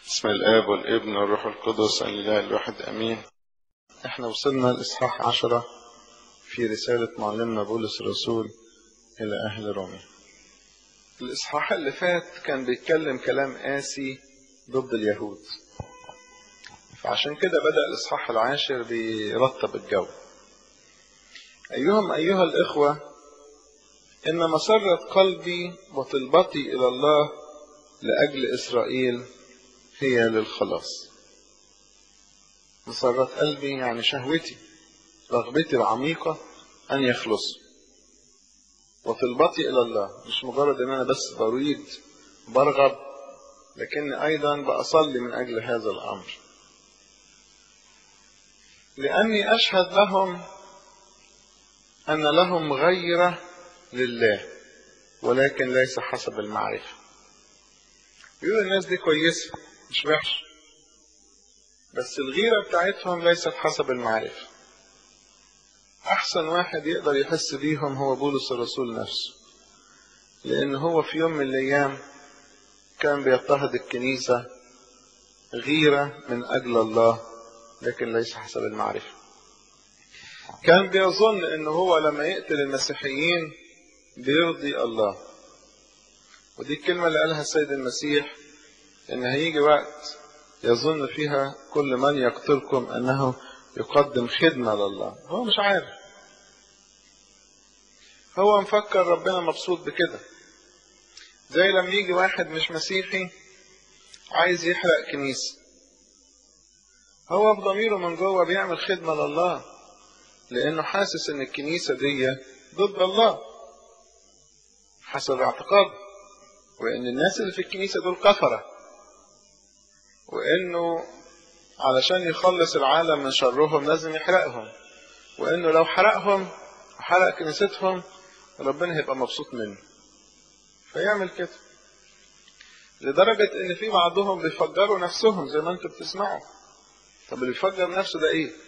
بسم الآب والابن والروح القدس الإله الواحد أمين احنا وصلنا الإصحاح عشرة في رسالة معلمنا بولس الرسول إلى أهل روميا الإصحاح اللي فات كان بيتكلم كلام قاسي ضد اليهود فعشان كده بدأ الإصحاح العاشر بيرتب الجو أيهم أيها الإخوة إن مسرة قلبي وطلبتي إلى الله لأجل إسرائيل هي للخلاص مسرة قلبي يعني شهوتي رغبتي العميقة أن يخلصوا وطلبتي إلى الله مش مجرد أن أنا بس بريد برغب لكن أيضا بأصلي من أجل هذا الأمر لأني أشهد لهم أن لهم غيرة لله ولكن ليس حسب المعرفة بيقول الناس دي كويسة مش وحش بس الغيرة بتاعتهم ليست حسب المعرفة أحسن واحد يقدر يحس بيهم هو بولس الرسول نفسه لأن هو في يوم من الأيام كان بيضطهد الكنيسة غيرة من أجل الله لكن ليس حسب المعرفة كان بيظن أنه هو لما يقتل المسيحيين بيرضي الله ودي الكلمة اللي قالها السيد المسيح إن هيجي وقت يظن فيها كل من يقتلكم أنه يقدم خدمة لله هو مش عارف هو مفكر ربنا مبسوط بكده زي لما يجي واحد مش مسيحي عايز يحرق كنيسة هو في ضميره من جوه بيعمل خدمة لله لأنه حاسس إن الكنيسة دي ضد الله حسب اعتقاده وإن الناس اللي في الكنيسة دول كفرة وإنه علشان يخلص العالم من شرهم لازم يحرقهم وإنه لو حرقهم وحرق كنيستهم ربنا هيبقى مبسوط منه فيعمل كده لدرجة إن في بعضهم بيفجروا نفسهم زي ما أنتم بتسمعوا طب اللي بيفجر نفسه ده إيه؟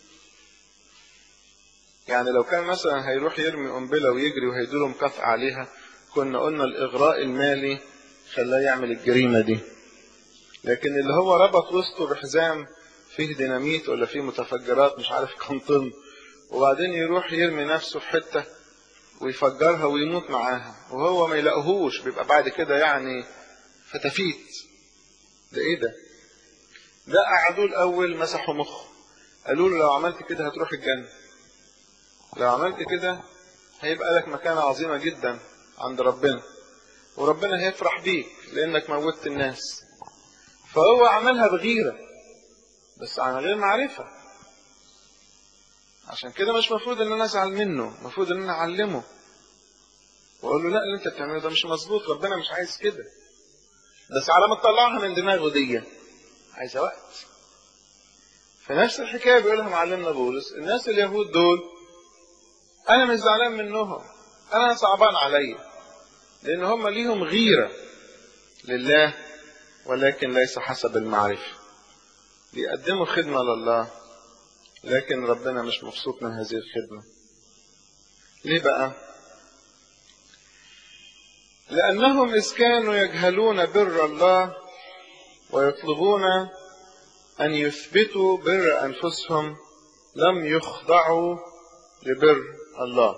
يعني لو كان مثلا هيروح يرمي قنبلة ويجري وهيدوله مكافأة عليها كنا قلنا الإغراء المالي خلاه يعمل الجريمة دي لكن اللي هو ربط وسطه بحزام فيه ديناميت ولا فيه متفجرات مش عارف كم طن وبعدين يروح يرمي نفسه في حتة ويفجرها ويموت معاها وهو ما يلاقوهوش بيبقى بعد كده يعني فتافيت ده ايه ده ده قعدوه الاول مسحوا مخه قالوا له لو عملت كده هتروح الجنة لو عملت كده هيبقى لك مكانة عظيمة جدا عند ربنا وربنا هيفرح بيك لانك موتت الناس فهو عملها بغيرة بس عن غير معرفة عشان كده مش مفروض ان انا ازعل منه مفروض ان انا اعلمه واقول له لا اللي انت بتعمله ده مش مظبوط ربنا مش عايز كده بس على ما تطلعها من دماغه دي عايزه وقت فنفس الحكايه بيقولها معلمنا بولس الناس اليهود دول انا مش زعلان منهم انا صعبان عليا لان هم ليهم غيره لله ولكن ليس حسب المعرفه بيقدموا خدمه لله لكن ربنا مش مبسوط من هذه الخدمه ليه بقى لانهم اذ كانوا يجهلون بر الله ويطلبون ان يثبتوا بر انفسهم لم يخضعوا لبر الله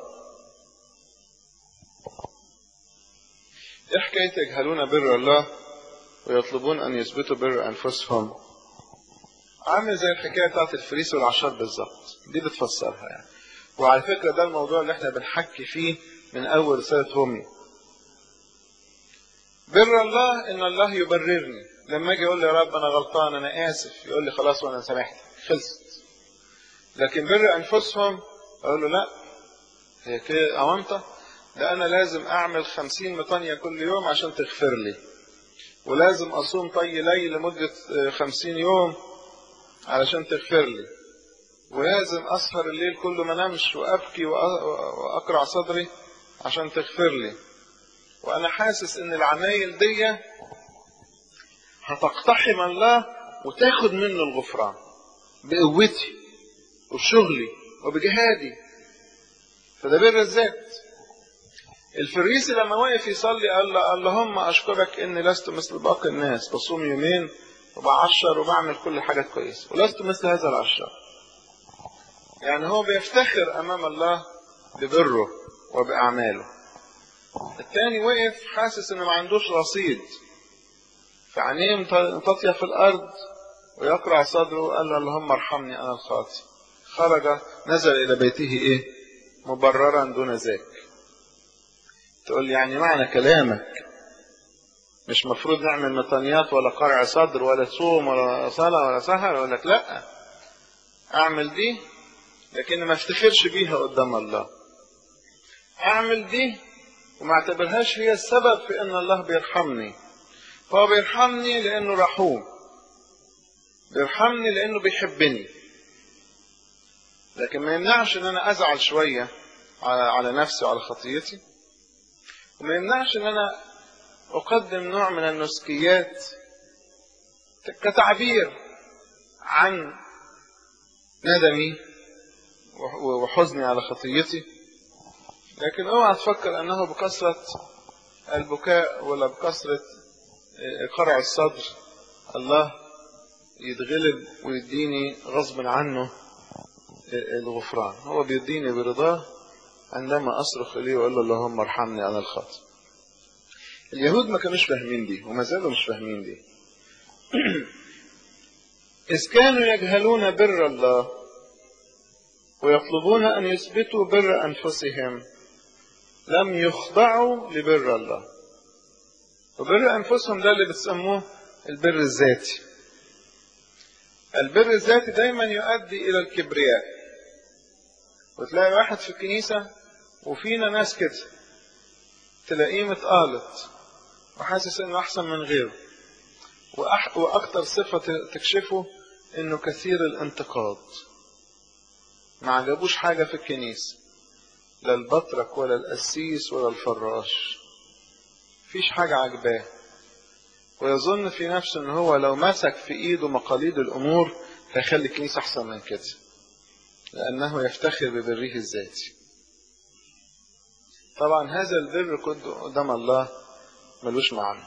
ايه حكاية يجهلون بر الله ويطلبون أن يثبتوا بر أنفسهم عامل زي الحكاية بتاعت الفريس والعشار بالظبط دي بتفسرها يعني وعلى فكرة ده الموضوع اللي احنا بنحكي فيه من أول رسالة رومي بر الله إن الله يبررني لما أجي أقول له يا رب أنا غلطان أنا آسف يقول لي خلاص وأنا سامحتك خلصت لكن بر أنفسهم أقول له لا هي كده أونطة ده أنا لازم أعمل خمسين مطانية كل يوم عشان تغفر لي ولازم أصوم طي ليل لمدة خمسين يوم علشان تغفر لي ولازم أسهر الليل كله ما نمش وأبكي وأقرع صدري عشان تغفر لي وأنا حاسس إن العمايل دي هتقتحم الله وتاخد منه الغفران بقوتي وبشغلي وبجهادي فده بر الذات الفريسي لما وقف يصلي قال له اللهم اشكرك اني لست مثل باقي الناس بصوم يومين وبعشر وبعمل كل حاجة كويسة ولست مثل هذا العشار يعني هو بيفتخر أمام الله ببره وبأعماله التاني وقف حاسس إنه ما عندوش رصيد فعينيه مطاطية في الأرض ويقرع صدره وقال له اللهم ارحمني أنا الخاطئ خرج نزل إلى بيته إيه مبررا دون ذاك تقول لي يعني معنى كلامك مش مفروض نعمل مطانيات ولا قرع صدر ولا صوم ولا صلاة ولا سهر ولا لك لا اعمل دي لكن ما افتخرش بيها قدام الله اعمل دي وما اعتبرهاش هي السبب في ان الله بيرحمني هو بيرحمني لانه رحوم بيرحمني لانه بيحبني لكن ما يمنعش ان انا ازعل شويه على نفسي وعلى خطيتي وما يمنعش ان انا اقدم نوع من النسكيات كتعبير عن ندمي وحزني على خطيتي لكن اوعى تفكر انه بكثرة البكاء ولا بكثرة قرع الصدر الله يتغلب ويديني غصب عنه الغفران هو بيديني برضاه عندما أصرخ إليه وأقول له اللهم ارحمني أنا الخاطئ اليهود ما كانوش فاهمين دي وما زالوا مش فاهمين دي إذ كانوا يجهلون بر الله ويطلبون أن يثبتوا بر أنفسهم لم يخضعوا لبر الله وبر أنفسهم ده اللي بتسموه البر الذاتي البر الذاتي دايما يؤدي إلى الكبرياء وتلاقي واحد في الكنيسة وفينا ناس كده تلاقيه متقالط وحاسس انه احسن من غيره وأح... واكتر صفة تكشفه انه كثير الانتقاد ما عجبوش حاجة في الكنيسة لا البطرك ولا القسيس ولا الفراش فيش حاجة عجباه ويظن في نفسه ان هو لو مسك في ايده مقاليد الامور هيخلي الكنيسة احسن من كده لانه يفتخر ببره الذاتي طبعا هذا البر قدام الله ملوش معنى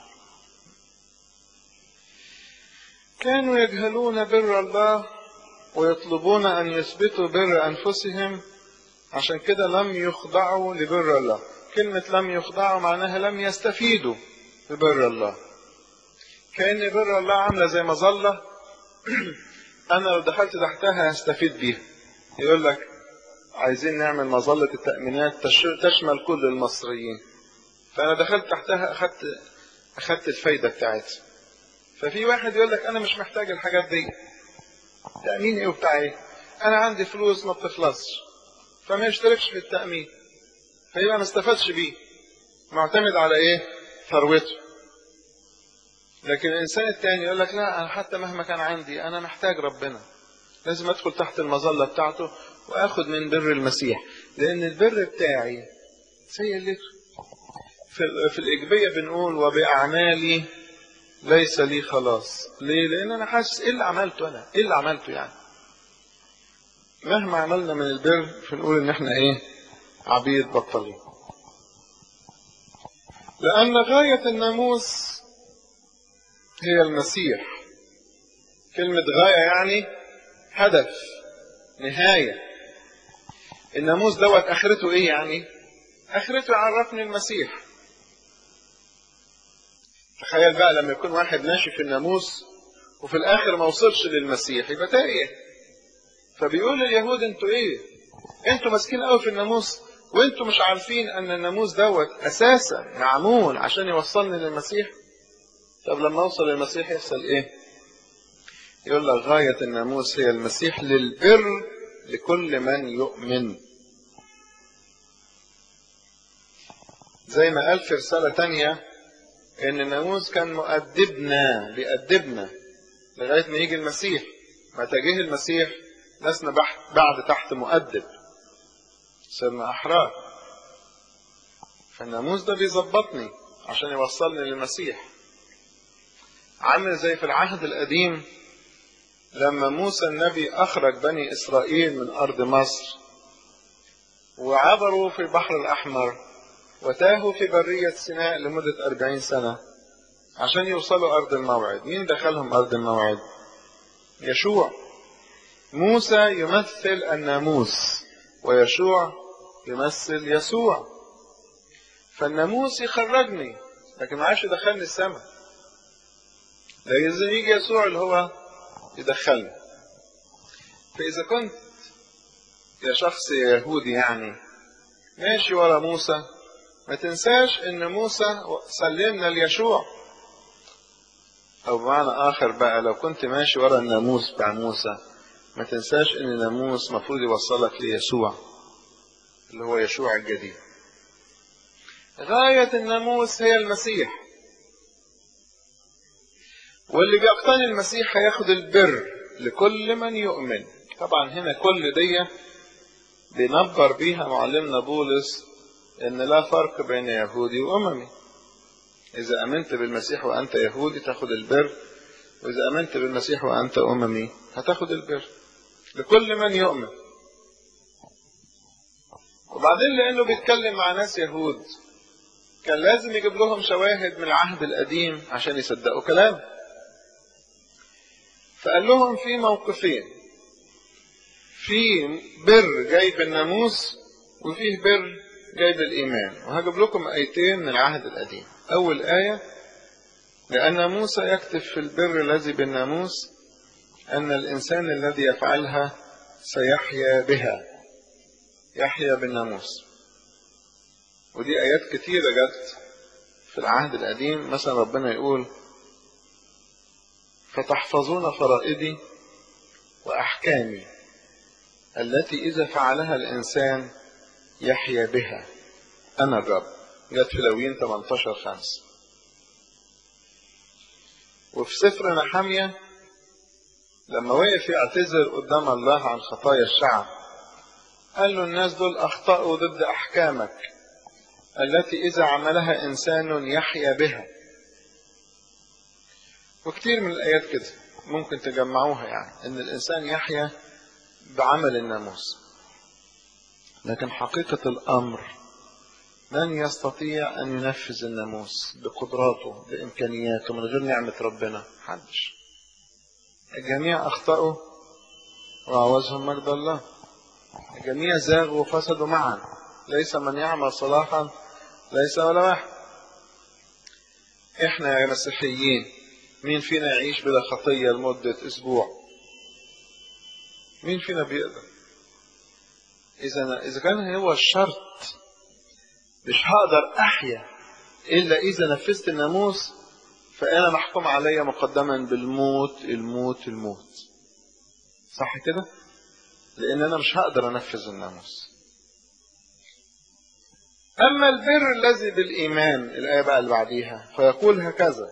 كانوا يجهلون بر الله ويطلبون ان يثبتوا بر انفسهم عشان كده لم يخضعوا لبر الله كلمة لم يخضعوا معناها لم يستفيدوا ببر الله كأن بر الله عاملة زي مظلة أنا لو دخلت تحتها هستفيد بيها يقول لك عايزين نعمل مظلة التأمينات تشمل كل المصريين فأنا دخلت تحتها أخدت أخدت الفايدة بتاعتها ففي واحد يقول لك أنا مش محتاج الحاجات دي تأمين إيه وبتاع إيه أنا عندي فلوس ما بتخلصش فما يشتركش في التأمين فيبقى ما استفادش بيه معتمد على إيه ثروته لكن الإنسان التاني يقول لك لا أنا حتى مهما كان عندي أنا محتاج ربنا لازم أدخل تحت المظلة بتاعته وآخد من بر المسيح لأن البر بتاعي سيء في, في الإيجابية بنقول وبأعمالي ليس لي خلاص ليه؟ لأن أنا حاسس إيه اللي عملته أنا؟ إيه اللي عملته يعني؟ مهما عملنا من البر فنقول إن إحنا إيه؟ عبيد بطلين. لأن غاية الناموس هي المسيح. كلمة غاية يعني هدف نهاية. الناموس دوت آخرته إيه يعني؟ آخرته يعرفني المسيح. تخيل بقى لما يكون واحد ماشي في الناموس وفي الاخر ما وصلش للمسيح يبقى تايه فبيقول لليهود انتوا ايه انتوا ماسكين قوي في الناموس وانتوا مش عارفين ان الناموس دوت اساسا معمول عشان يوصلني للمسيح طب لما اوصل للمسيح يحصل ايه يقول لك غاية الناموس هي المسيح للبر لكل من يؤمن زي ما قال في رسالة تانية ان الناموس كان مؤدبنا بيأدبنا لغايه ما يجي المسيح متى جه المسيح لسنا بعد تحت مؤدب صرنا احرار فالناموس ده بيظبطني عشان يوصلني للمسيح عامل زي في العهد القديم لما موسى النبي اخرج بني اسرائيل من ارض مصر وعبروا في البحر الاحمر وتاهوا في برية سيناء لمدة أربعين سنة عشان يوصلوا أرض الموعد مين دخلهم أرض الموعد يشوع موسى يمثل الناموس ويشوع يمثل يسوع فالناموس يخرجني لكن ما عادش يدخلني السماء لازم يجي يسوع اللي هو يدخلني فإذا كنت يا شخص يهودي يعني ماشي ورا موسى ما تنساش ان موسى سلمنا ليشوع او بمعنى اخر بقى لو كنت ماشي ورا الناموس بتاع موسى ما تنساش ان الناموس مفروض يوصلك ليسوع اللي هو يشوع الجديد غاية الناموس هي المسيح واللي بيقتني المسيح هياخد البر لكل من يؤمن طبعا هنا كل دي بينبر بيها معلمنا بولس ان لا فرق بين يهودي واممي اذا امنت بالمسيح وانت يهودي تاخد البر واذا امنت بالمسيح وانت اممي هتاخد البر لكل من يؤمن وبعدين لانه بيتكلم مع ناس يهود كان لازم يجيب لهم شواهد من العهد القديم عشان يصدقوا كلامه فقال لهم في موقفين في بر جاي بالناموس وفيه بر جاي بالإيمان وهجيب لكم آيتين من العهد القديم أول آية لأن موسى يكتب في البر الذي بالناموس أن الإنسان الذي يفعلها سيحيا بها يحيا بالناموس ودي آيات كتيرة جت في العهد القديم مثلا ربنا يقول فتحفظون فرائدي وأحكامي التي إذا فعلها الإنسان يحيا بها أنا الرب جت في لوين 18 5 وفي سفر نحمية لما وقف يعتذر قدام الله عن خطايا الشعب قال له الناس دول أخطأوا ضد أحكامك التي إذا عملها إنسان يحيا بها وكتير من الآيات كده ممكن تجمعوها يعني إن الإنسان يحيا بعمل الناموس لكن حقيقة الأمر من يستطيع أن ينفذ الناموس بقدراته بإمكانياته من غير نعمة ربنا محدش الجميع أخطأوا وعوزهم مجد الله الجميع زاغوا وفسدوا معا ليس من يعمل صلاحا ليس ولا واحد احنا يا مسيحيين مين فينا يعيش بلا خطية لمدة أسبوع مين فينا بيقدر إذا إذا كان هو الشرط مش هقدر أحيا إلا إذا نفذت الناموس فأنا محكوم عليا مقدما بالموت الموت الموت صح كده؟ لأن أنا مش هقدر أنفذ الناموس أما البر الذي بالإيمان الآية بقى اللي بعديها فيقول هكذا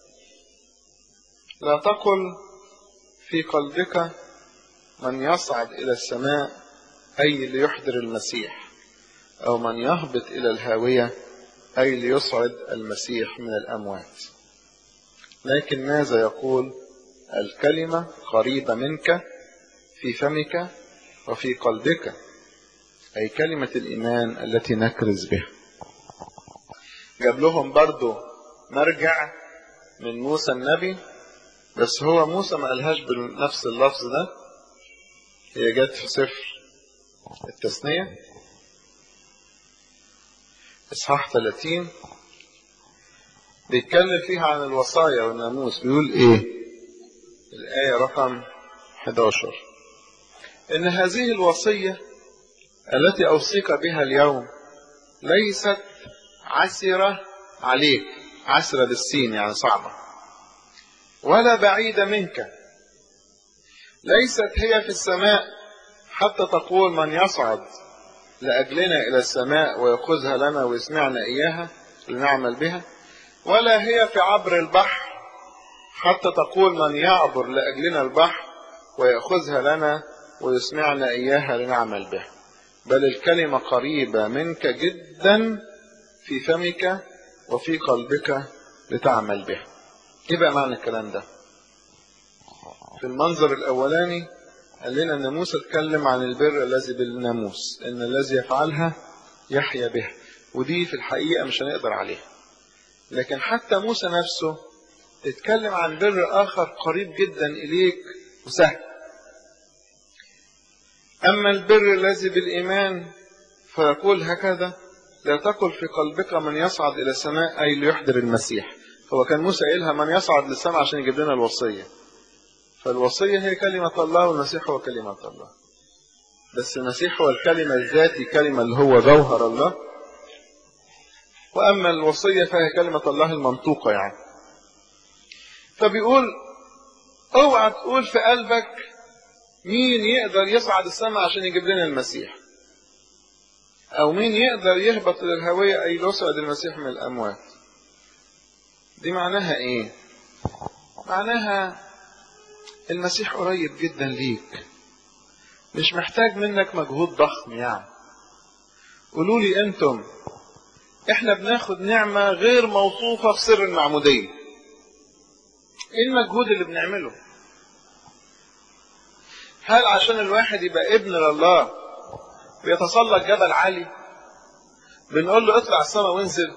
لا تقل في قلبك من يصعد إلى السماء أي ليحضر المسيح أو من يهبط إلى الهاوية أي ليصعد المسيح من الأموات لكن ماذا يقول الكلمة قريبة منك في فمك وفي قلبك أي كلمة الإيمان التي نكرز بها جاب لهم برضو مرجع من موسى النبي بس هو موسى ما قالهاش بنفس اللفظ ده هي جت في سفر التثنية إصحاح 30 بيتكلم فيها عن الوصايا والناموس بيقول إيه الآية رقم 11 إن هذه الوصية التي أوصيك بها اليوم ليست عسرة عليك عسرة بالسين يعني صعبة ولا بعيدة منك ليست هي في السماء حتى تقول من يصعد لأجلنا إلى السماء ويأخذها لنا ويسمعنا إياها لنعمل بها ولا هي في عبر البحر حتى تقول من يعبر لأجلنا البحر ويأخذها لنا ويسمعنا إياها لنعمل بها بل الكلمة قريبة منك جدا في فمك وفي قلبك لتعمل بها ايه بقى معنى الكلام ده في المنظر الاولاني قال لنا ان موسى اتكلم عن البر الذي بالناموس ان الذي يفعلها يحيا بها ودي في الحقيقه مش هنقدر عليها لكن حتى موسى نفسه اتكلم عن بر آخر قريب جدا إليك وسهل أما البر الذي بالإيمان فيقول هكذا لا تقل في قلبك من يصعد إلى السماء أي ليحضر المسيح هو كان موسى قايلها من يصعد للسماء عشان يجيب لنا الوصية فالوصية هي كلمة الله والمسيح هو كلمة الله بس المسيح هو الكلمة الذاتي كلمة اللي هو جوهر الله وأما الوصية فهي كلمة الله المنطوقة يعني فبيقول اوعى تقول في قلبك مين يقدر يصعد السماء عشان يجيب لنا المسيح او مين يقدر يهبط للهوية اي يصعد المسيح من الاموات دي معناها ايه معناها المسيح قريب جدا ليك مش محتاج منك مجهود ضخم يعني قولوا لي انتم احنا بناخد نعمة غير موصوفة في سر المعمودية ايه المجهود اللي بنعمله هل عشان الواحد يبقى ابن لله بيتسلق جبل عالي بنقول له اطلع السماء وانزل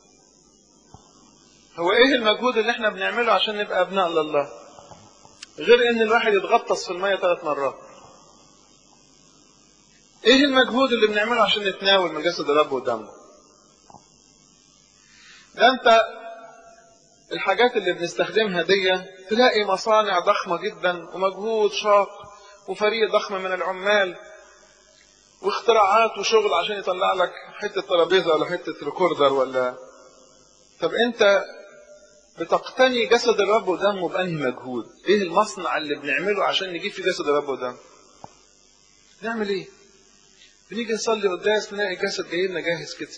هو ايه المجهود اللي احنا بنعمله عشان نبقى ابناء لله غير ان الواحد يتغطس في المية ثلاث مرات ايه المجهود اللي بنعمله عشان نتناول من جسد الرب ودمه ده انت الحاجات اللي بنستخدمها دي تلاقي مصانع ضخمة جدا ومجهود شاق وفريق ضخم من العمال واختراعات وشغل عشان يطلع لك حتة ترابيزة ولا حتة ريكوردر ولا طب انت بتقتني جسد الرب ودمه بأنهي مجهود ايه المصنع اللي بنعمله عشان نجيب فيه جسد الرب ودمه نعمل ايه بنيجي نصلي قداس نلاقي الجسد جاي لنا جاهز كده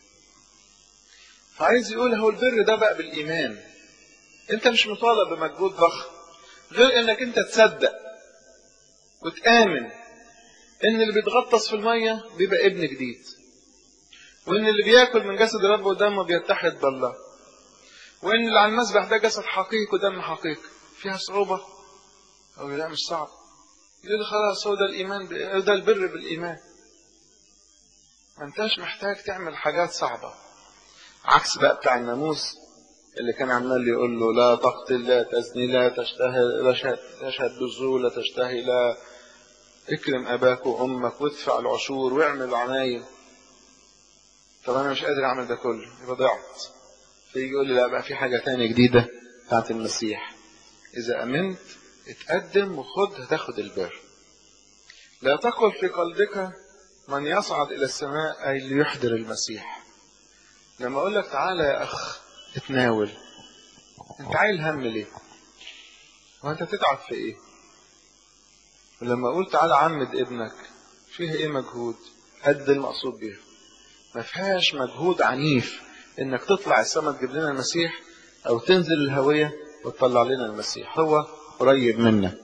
فعايز يقول هو البر ده بقى بالإيمان أنت مش مطالب بمجهود ضخم غير إنك أنت تصدق وتآمن إن اللي بيتغطس في المية بيبقى ابن جديد وإن اللي بياكل من جسد الرب ودمه بيتحد بالله وإن اللي على المسبح ده جسد حقيقي ودم حقيقي فيها صعوبة أو لا مش صعب يقول خلاص هو ده الإيمان ده البر بالإيمان ما انتش محتاج تعمل حاجات صعبه عكس بقى بتاع الناموس اللي كان عمال يقول له لا تقتل لا تزني لا تشتهي لا تشهد بالزور لا تشتهي لا اكرم اباك وامك وادفع العشور واعمل العمايل طب انا مش قادر اعمل ده كله يبقى ضعت فيجي يقول لي لا بقى في حاجه تانية جديده بتاعت المسيح اذا امنت اتقدم وخد هتاخد البر لا تقل في قلبك من يصعد الى السماء اي ليحضر المسيح لما اقول لك تعالى يا اخ اتناول انت عايل هم ليه وانت تتعب في ايه ولما اقول تعالى عمد ابنك فيها ايه مجهود قد المقصود بيها ما فيهاش مجهود عنيف انك تطلع السماء تجيب لنا المسيح او تنزل الهوية وتطلع لنا المسيح هو قريب منا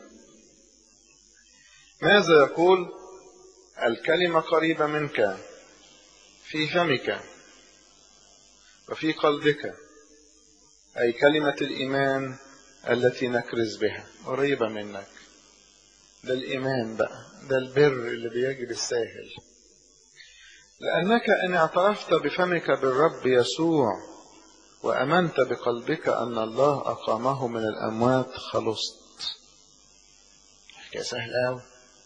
ماذا يقول الكلمة قريبة منك في فمك وفي قلبك أي كلمة الإيمان التي نكرز بها قريبة منك ده الإيمان بقى ده البر اللي بيجي بالساهل لأنك إن اعترفت بفمك بالرب يسوع وأمنت بقلبك أن الله أقامه من الأموات خلصت حكاية سهلة أوي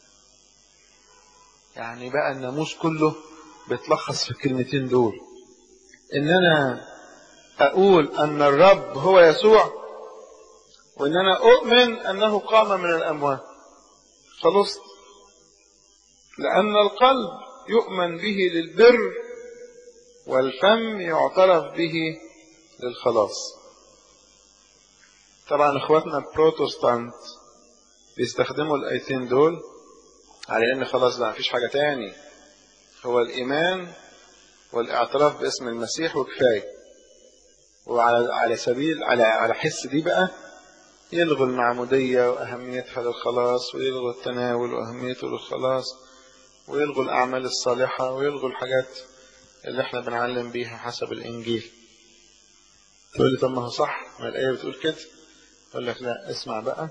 يعني بقى الناموس كله بيتلخص في الكلمتين دول ان انا اقول ان الرب هو يسوع وان انا اؤمن انه قام من الاموات خلصت لان القلب يؤمن به للبر والفم يعترف به للخلاص طبعا اخواتنا البروتستانت بيستخدموا الايتين دول على ان خلاص بقى مفيش حاجه تاني هو الايمان والاعتراف باسم المسيح وكفايه وعلى على سبيل على على حس دي بقى يلغوا المعمودية وأهميتها للخلاص ويلغوا التناول وأهميته للخلاص ويلغوا الأعمال الصالحة ويلغوا الحاجات اللي احنا بنعلم بيها حسب الإنجيل تقول لي طب ما هو صح ما الآية بتقول كده أقول لك لا اسمع بقى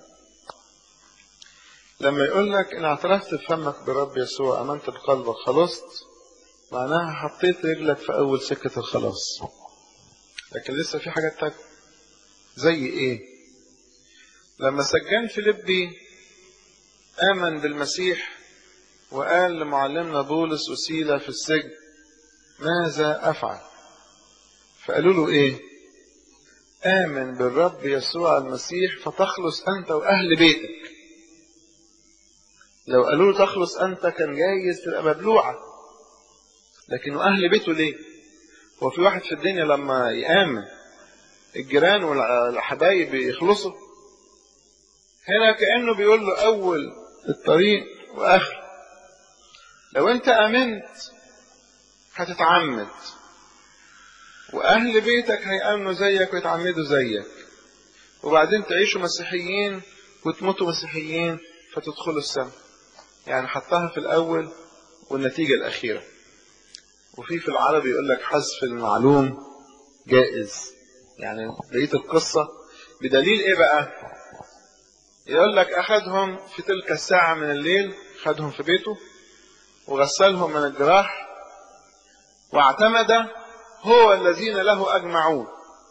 لما يقول لك إن اعترفت بفمك برب يسوع أمنت بقلبك خلصت معناها حطيت رجلك في أول سكة الخلاص لكن لسه في حاجات تانية زي ايه لما سجان فيليبي آمن بالمسيح وقال لمعلمنا بولس وسيلة في السجن ماذا أفعل فقالوا له إيه آمن بالرب يسوع المسيح فتخلص أنت وأهل بيتك لو قالوا له تخلص أنت كان جايز تبقى مبلوعة لكن وأهل بيته ليه هو في واحد في الدنيا لما يآمن الجيران والحبايب يخلصوا هنا كأنه بيقول له أول الطريق وآخر لو أنت آمنت هتتعمد وأهل بيتك هيأمنوا زيك ويتعمدوا زيك وبعدين تعيشوا مسيحيين وتموتوا مسيحيين فتدخلوا السماء يعني حطها في الأول والنتيجة الأخيرة وفي في العربي يقول لك حذف المعلوم جائز يعني بقية القصة بدليل إيه بقى؟ يقول لك أخذهم في تلك الساعة من الليل خدهم في بيته وغسلهم من الجراح واعتمد هو الذين له أجمعون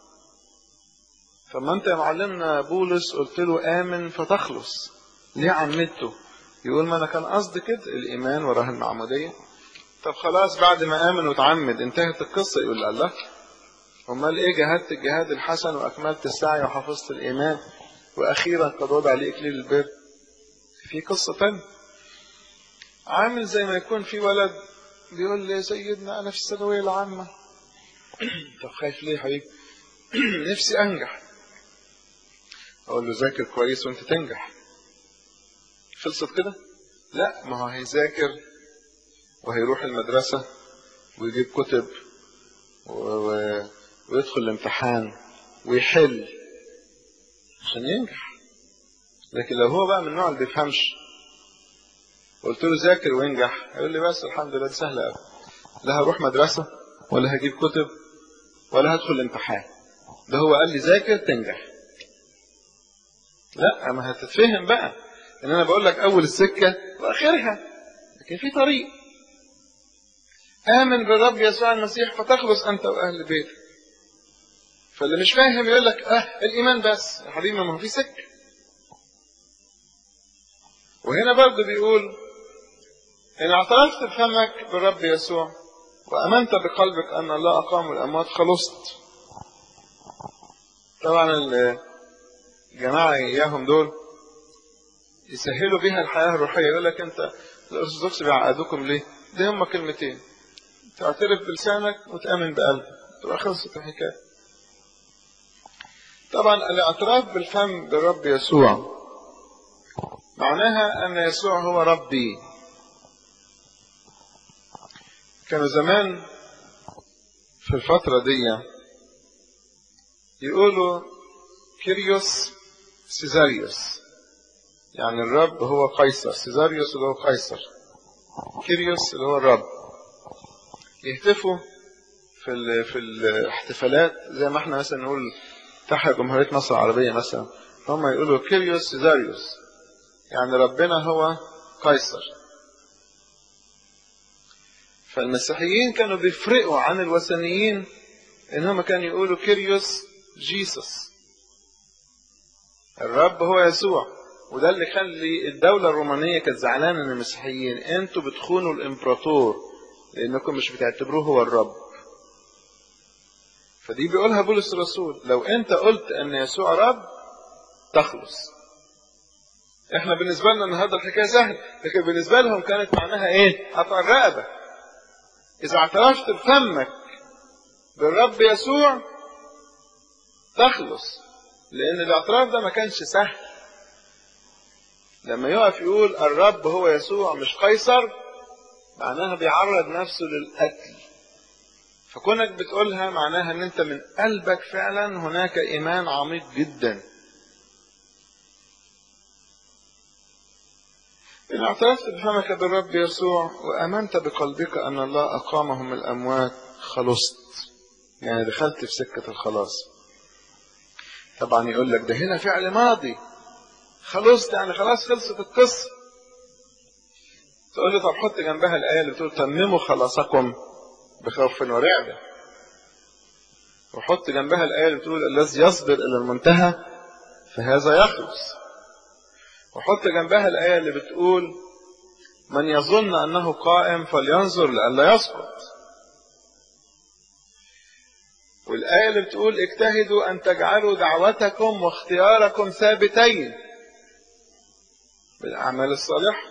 فما أنت يا معلمنا بولس قلت له آمن فتخلص ليه عمدته يقول ما أنا كان قصدي كده الإيمان وراه المعمودية طب خلاص بعد ما آمن وتعمد انتهت القصة يقول الله أمال إيه جاهدت الجهاد الحسن وأكملت السعي وحفظت الإيمان وأخيرا قد وضع لي إكليل البر في قصة تانية عامل زي ما يكون في ولد بيقول لي سيدنا أنا في الثانوية العامة طب خايف ليه يا حبيبي نفسي أنجح أقول له ذاكر كويس وأنت تنجح خلصت كده لا ما هو هيذاكر وهيروح المدرسة ويجيب كتب و... و... ويدخل الامتحان ويحل عشان ينجح لكن لو هو بقى من النوع اللي بيفهمش قلت له ذاكر وانجح يقول لي بس الحمد لله دي سهله قوي لا هروح مدرسه ولا هجيب كتب ولا هدخل الامتحان ده هو قال لي ذاكر تنجح لا ما هتتفهم بقى ان انا بقول لك اول السكه واخرها لكن في طريق امن بالرب يسوع المسيح فتخلص انت واهل بيتك فاللي مش فاهم يقول لك اه الايمان بس يا حبيبي ما هو في سكه وهنا برضه بيقول ان اعترفت بفمك بالرب يسوع وامنت بقلبك ان الله اقام الاموات خلصت طبعا الجماعه اياهم دول يسهلوا بيها الحياه الروحيه يقول لك انت الارثوذكس بيعقدوكم ليه؟ ده هم كلمتين تعترف بلسانك وتامن بقلبك تبقى خلصت الحكايه طبعا الاعتراف بالفم بالرب يسوع معناها ان يسوع هو ربي كانوا زمان في الفترة دي يقولوا كيريوس سيزاريوس يعني الرب هو قيصر سيزاريوس اللي هو قيصر كيريوس اللي هو الرب يهتفوا في ال... في الاحتفالات زي ما احنا مثلا نقول تحيا جمهورية مصر العربية مثلا هم يقولوا كيريوس سيزاريوس يعني ربنا هو قيصر فالمسيحيين كانوا بيفرقوا عن الوثنيين ان هم كانوا يقولوا كيريوس جيسوس الرب هو يسوع وده اللي خلي الدولة الرومانية كانت زعلانة من المسيحيين انتوا بتخونوا الامبراطور لانكم مش بتعتبروه هو الرب فدي بيقولها بولس الرسول لو انت قلت ان يسوع رب تخلص احنا بالنسبة لنا النهارده الحكاية سهلة لكن بالنسبة لهم كانت معناها ايه؟ قطع الرقبة إذا اعترفت بفمك بالرب يسوع تخلص لأن الاعتراف ده ما كانش سهل لما يقف يقول الرب هو يسوع مش قيصر معناها بيعرض نفسه للقتل فكونك بتقولها معناها ان انت من قلبك فعلا هناك ايمان عميق جدا إن اعترفت بفمك بالرب يسوع وآمنت بقلبك أن الله أقامه من الأموات خلصت يعني دخلت في سكة الخلاص طبعا يقول لك ده هنا فعل ماضي خلصت يعني خلاص خلصت القصة تقول لي طب حط جنبها الآية اللي بتقول تمموا خلاصكم بخوف ورعبة وحط جنبها الآية اللي بتقول الذي يصبر إلى المنتهى فهذا يخلص وحط جنبها الآية اللي بتقول من يظن أنه قائم فلينظر لئلا يسقط والآية اللي بتقول اجتهدوا أن تجعلوا دعوتكم واختياركم ثابتين بالأعمال الصالحة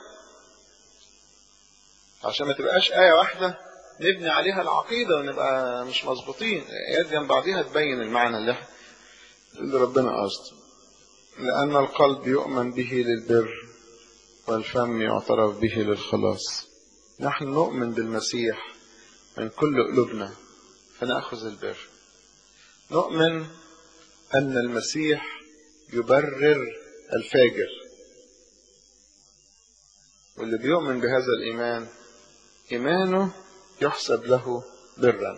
عشان ما تبقاش آية واحدة نبني عليها العقيدة ونبقى مش مظبوطين آيات جنب بعضيها تبين المعنى اللي, اللي ربنا قصده لأن القلب يؤمن به للبر والفم يعترف به للخلاص نحن نؤمن بالمسيح من كل قلوبنا فنأخذ البر نؤمن أن المسيح يبرر الفاجر واللي بيؤمن بهذا الإيمان إيمانه يحسب له برا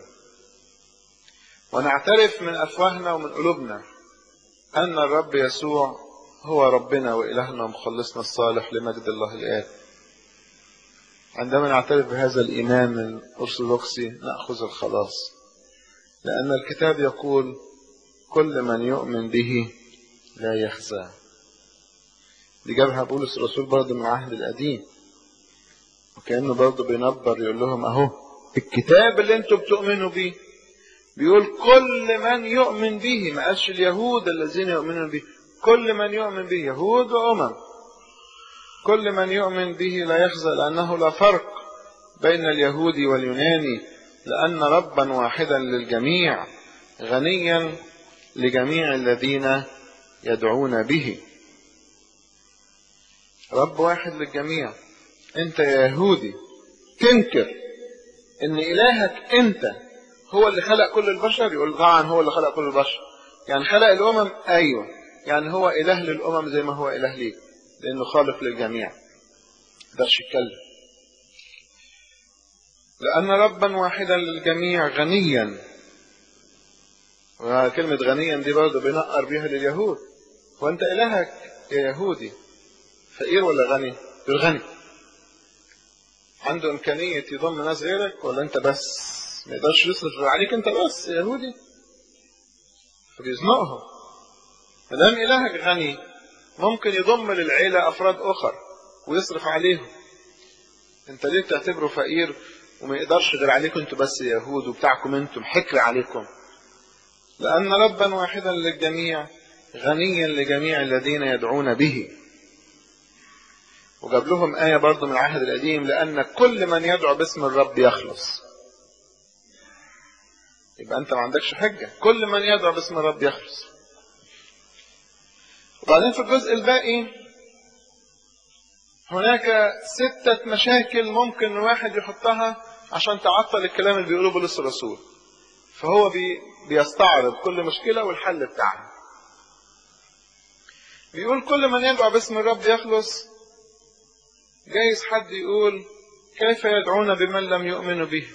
ونعترف من أفواهنا ومن قلوبنا أن الرب يسوع هو ربنا وإلهنا ومخلصنا الصالح لمجد الله الآب عندما نعترف بهذا الإيمان الأرثوذكسي نأخذ الخلاص لأن الكتاب يقول كل من يؤمن به لا يخزى دي جابها بولس الرسول برضه من العهد القديم وكأنه برضه بينبر يقول لهم أهو الكتاب اللي انتم بتؤمنوا به بيقول كل من يؤمن به ما قالش اليهود الذين يؤمنون به كل من يؤمن به يهود وأمم كل من يؤمن به لا يخزى لأنه لا فرق بين اليهودي واليوناني لأن ربا واحدا للجميع غنيا لجميع الذين يدعون به رب واحد للجميع انت يا يهودي تنكر ان الهك انت هو اللي خلق كل البشر يقول طبعا هو اللي خلق كل البشر يعني خلق الامم ايوه يعني هو اله للامم زي ما هو اله ليك لانه خالق للجميع مقدرش يتكلم لان ربا واحدا للجميع غنيا وكلمة غنيا دي برضه بينقر بيها لليهود وانت الهك يا يهودي فقير ولا غني؟ غني عنده امكانية يضم ناس غيرك ولا انت بس ما يقدرش يصرف عليك انت بس يا يهودي فبيزنقهم ما دام الهك غني ممكن يضم للعيلة افراد اخر ويصرف عليهم انت ليه بتعتبره فقير وما يقدرش غير عليكم انتوا بس يا يهود وبتاعكم انتم حكر عليكم لأن ربا واحدا للجميع غنيا لجميع الذين يدعون به وجاب لهم آية برضو من العهد القديم لأن كل من يدعو باسم الرب يخلص يبقى أنت ما عندكش حجة كل من يدعو باسم الرب يخلص وبعدين في الجزء الباقي هناك ستة مشاكل ممكن الواحد يحطها عشان تعطل الكلام اللي بيقوله بولس الرسول فهو بي بيستعرض كل مشكلة والحل بتاعها بيقول كل من يدعو باسم الرب يخلص جايز حد يقول كيف يدعون بمن لم يؤمنوا به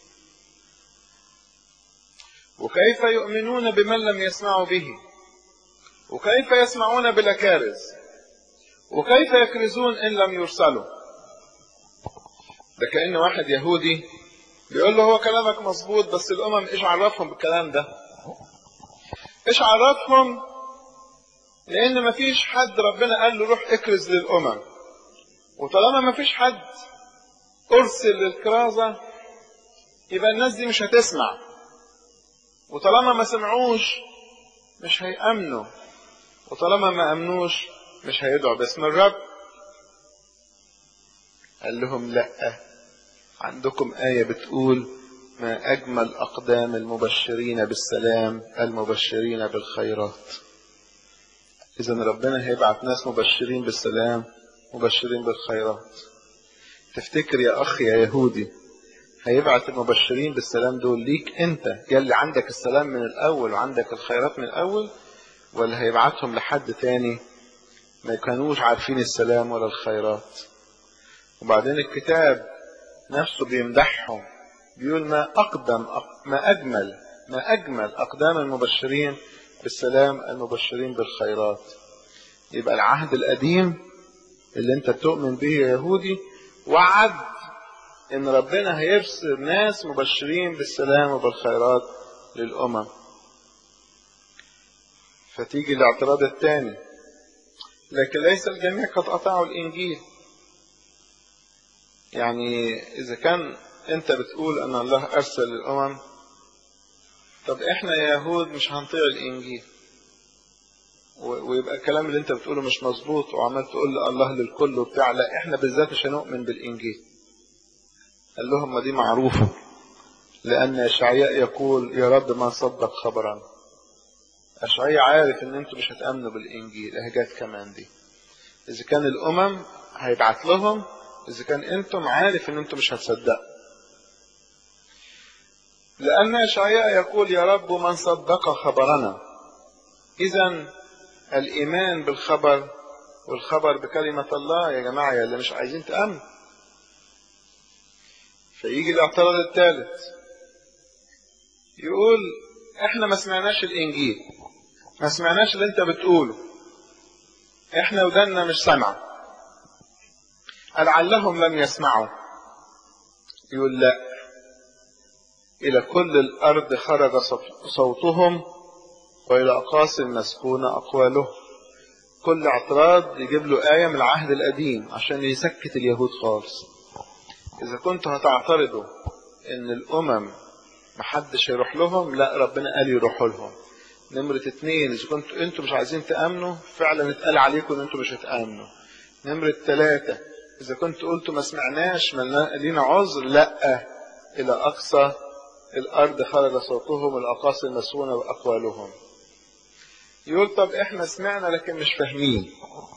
وكيف يؤمنون بمن لم يسمعوا به وكيف يسمعون بلا كارز وكيف يكرزون ان لم يرسلوا ده كأن واحد يهودي بيقول له هو كلامك مظبوط بس الامم ايش عرفهم بالكلام ده ايش عرفهم لان مفيش حد ربنا قال له روح اكرز للامم وطالما مفيش حد ارسل للكرازه يبقى الناس دي مش هتسمع وطالما ما سمعوش مش هيأمنوا وطالما ما أمنوش مش هيدعوا باسم الرب قال لهم لأ عندكم آية بتقول ما أجمل أقدام المبشرين بالسلام المبشرين بالخيرات إذا ربنا هيبعت ناس مبشرين بالسلام مبشرين بالخيرات تفتكر يا أخ يا يهودي هيبعت المبشرين بالسلام دول ليك أنت يلي عندك السلام من الأول وعندك الخيرات من الأول ولا هيبعتهم لحد تاني ما كانوش عارفين السلام ولا الخيرات وبعدين الكتاب نفسه بيمدحهم بيقول ما أقدم ما أجمل ما أجمل أقدام المبشرين بالسلام المبشرين بالخيرات يبقى العهد القديم اللي انت تؤمن به يا يهودي وعد ان ربنا هيرسل ناس مبشرين بالسلام وبالخيرات للامم فتيجي الاعتراض الثاني لكن ليس الجميع قد قطعوا الإنجيل يعني إذا كان أنت بتقول أن الله أرسل الأمم طب إحنا يا يهود مش هنطيع الإنجيل ويبقى الكلام اللي أنت بتقوله مش مظبوط وعمال تقول الله للكل وبتاع لا إحنا بالذات مش هنؤمن بالإنجيل قال لهم ما دي معروفة لأن إشعياء يقول يا رب ما صدق خبرنا أشعياء عارف إن أنتوا مش هتأمنوا بالإنجيل أهي جت كمان دي إذا كان الأمم هيبعت لهم إذا كان أنتم عارف إن أنتم مش هتصدقوا لأن إشعياء يقول يا رب من صدق خبرنا إذا الإيمان بالخبر والخبر بكلمة الله يا جماعة يا اللي مش عايزين تأمن فيجي الاعتراض الثالث يقول احنا ما سمعناش الانجيل ما سمعناش اللي انت بتقوله احنا ودنا مش سامعه لعلهم لم يسمعوا يقول لا الى كل الارض خرج صوتهم والى اقاصي المسكونه اقوالهم كل اعتراض يجيب له ايه من العهد القديم عشان يسكت اليهود خالص اذا كنتوا هتعترضوا ان الامم محدش هيروح لهم لا ربنا قال يروحوا لهم نمرة اتنين إذا كنتوا أنتوا مش عايزين تأمنوا فعلا اتقال عليكم إن أنتوا مش هتأمنوا نمرة تلاتة إذا كنتوا قلتوا ما سمعناش ما لينا عذر لا إلى أقصى الأرض خرج صوتهم الأقاصي المسونة وأقوالهم يقول طب إحنا سمعنا لكن مش فاهمين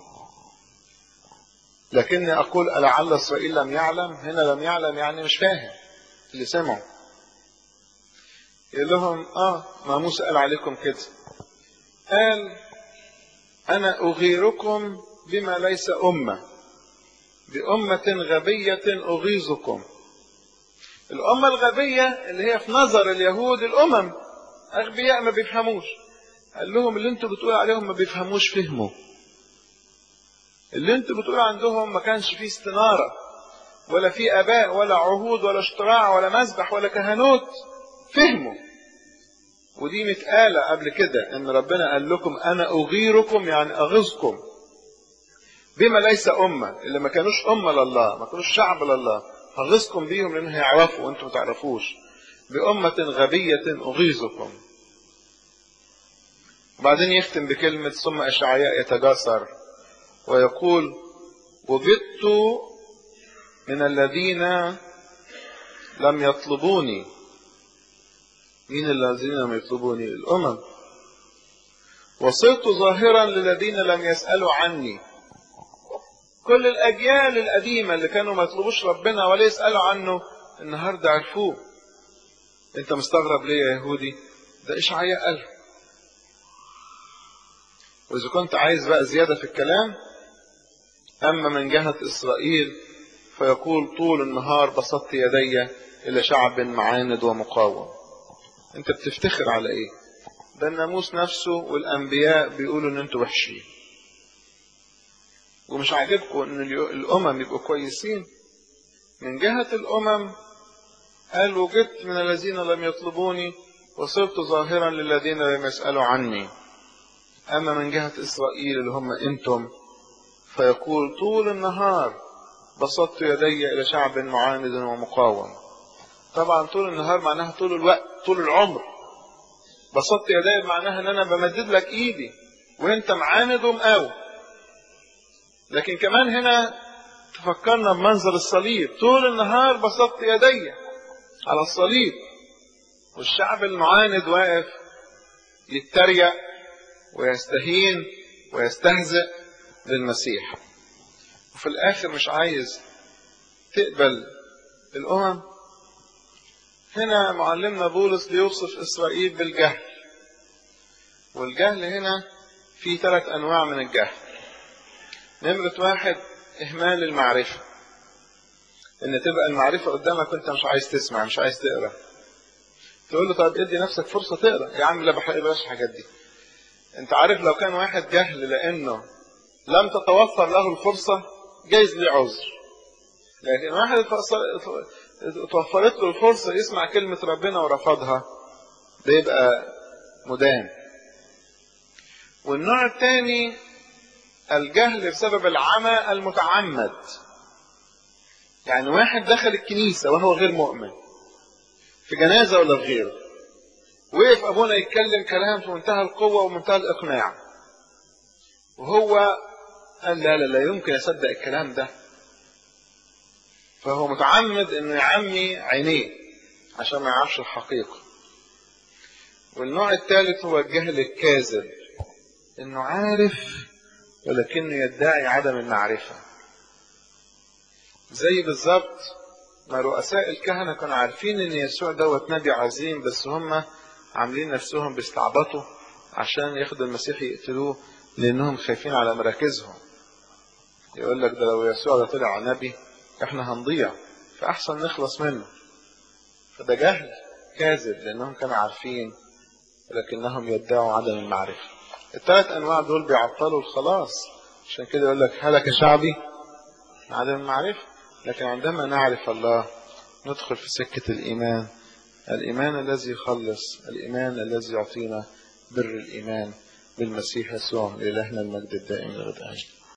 لكني أقول ألعل إسرائيل لم يعلم هنا لم يعلم يعني مش فاهم اللي سمعوا يقول لهم اه ما موسى قال عليكم كده قال انا اغيركم بما ليس امه بامه غبيه اغيظكم الامه الغبيه اللي هي في نظر اليهود الامم اغبياء ما بيفهموش قال لهم اللي انتوا بتقولوا عليهم ما بيفهموش فهموا اللي انتوا بتقولوا عندهم ما كانش فيه استناره ولا فيه اباء ولا عهود ولا اشتراع ولا مذبح ولا كهنوت فهموا ودي متقالة قبل كده ان ربنا قال لكم انا اغيركم يعني اغيظكم بما ليس امة اللي ما كانوش امة لله ما كانوش شعب لله هغيظكم بيهم لان هيعرفوا وانتم ما تعرفوش بأمة غبية اغيظكم وبعدين يختم بكلمة ثم اشعياء يتجاسر ويقول وبت من الذين لم يطلبوني مين الذين لم يطلبوني الأمم وصرت ظاهرا للذين لم يسألوا عني كل الأجيال القديمة اللي كانوا ما يطلبوش ربنا ولا يسألوا عنه النهاردة عرفوه انت مستغرب ليه يا يهودي ده إشعياء قال وإذا كنت عايز بقى زيادة في الكلام أما من جهة إسرائيل فيقول طول النهار بسطت يدي إلى شعب معاند ومقاوم انت بتفتخر على ايه ده الناموس نفسه والانبياء بيقولوا ان انتوا وحشين ومش عاجبكم ان الامم يبقوا كويسين من جهة الامم قال وجدت من الذين لم يطلبوني وصرت ظاهرا للذين لم يسألوا عني اما من جهة اسرائيل اللي هم انتم فيقول طول النهار بسطت يدي الى شعب معاند ومقاوم طبعا طول النهار معناها طول الوقت طول العمر بسطت يدي معناها ان انا بمدد لك ايدي وانت معاند ومقاوم لكن كمان هنا تفكرنا بمنظر الصليب طول النهار بسطت يدي على الصليب والشعب المعاند واقف يتريق ويستهين ويستهزئ بالمسيح وفي الاخر مش عايز تقبل الامم هنا معلمنا بولس بيوصف اسرائيل بالجهل والجهل هنا في ثلاث انواع من الجهل نمرة واحد اهمال المعرفة ان تبقى المعرفة قدامك وانت مش عايز تسمع مش عايز تقرا تقول له طب ادي نفسك فرصة تقرا يا عم لا بلاش الحاجات دي انت عارف لو كان واحد جهل لانه لم تتوفر له الفرصة جايز ليه عذر لكن واحد توفرت له الفرصة يسمع كلمة ربنا ورفضها ده يبقى مدان والنوع الثاني الجهل بسبب العمى المتعمد يعني واحد دخل الكنيسة وهو غير مؤمن في جنازة ولا في غيره وقف أبونا يتكلم كلام في منتهى القوة ومنتهى الإقناع وهو قال لا لا لا يمكن أصدق الكلام ده فهو متعمد إنه يعمي عينيه عشان ما يعرفش الحقيقة والنوع الثالث هو الجهل الكاذب إنه عارف ولكنه يدعي عدم المعرفة زي بالظبط ما رؤساء الكهنة كانوا عارفين إن يسوع دوت نبي عظيم بس هم عاملين نفسهم بيستعبطوا عشان ياخدوا المسيح يقتلوه لأنهم خايفين على مراكزهم يقول لك ده لو يسوع ده طلع نبي احنا هنضيع فأحسن نخلص منه فده جهل كاذب لأنهم كانوا عارفين ولكنهم يدعوا عدم المعرفة الثلاث أنواع دول بيعطلوا الخلاص عشان كده يقول لك هلك شعبي عدم المعرفة لكن عندما نعرف الله ندخل في سكة الإيمان الإيمان الذي يخلص الإيمان الذي يعطينا بر الإيمان بالمسيح يسوع لإلهنا المجد الدائم لغد آمين